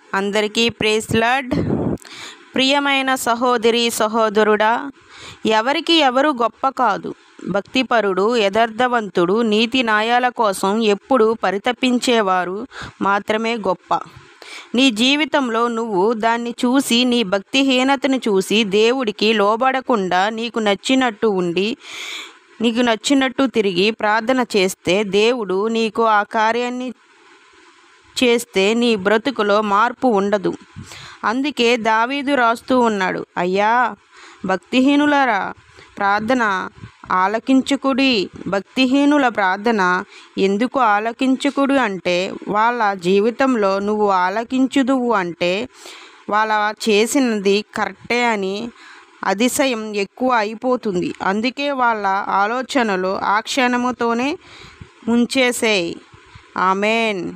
అందరికీ ప్రేస్లడ్ ప్రియమైన సహోదరి సహోదరుడా ఎవరికి ఎవరు గొప్ప కాదు భక్తిపరుడు యథార్థవంతుడు నీతి న్యాయాల కోసం ఎప్పుడు పరితపించేవారు మాత్రమే గొప్ప నీ జీవితంలో నువ్వు దాన్ని చూసి నీ భక్తిహీనతను చూసి దేవుడికి లోబడకుండా నీకు నచ్చినట్టు ఉండి నీకు నచ్చినట్టు తిరిగి ప్రార్థన చేస్తే దేవుడు నీకు ఆ కార్యాన్ని చేస్తే నీ బ్రతుకులో మార్పు ఉండదు అందుకే దావీదు రాస్తూ ఉన్నాడు అయ్యా భక్తిహీనులరా ప్రార్థన ఆలకించుకుడి భక్తిహీనుల ప్రార్థన ఎందుకు ఆలకించుకుడు అంటే వాళ్ళ జీవితంలో నువ్వు ఆలకించుదువు అంటే వాళ్ళ చేసినది కరెక్టే అని అతిశయం ఎక్కువ అయిపోతుంది అందుకే వాళ్ళ ఆలోచనలు ఆ క్షణముతోనే ఉంచేసేయి ఆమెన్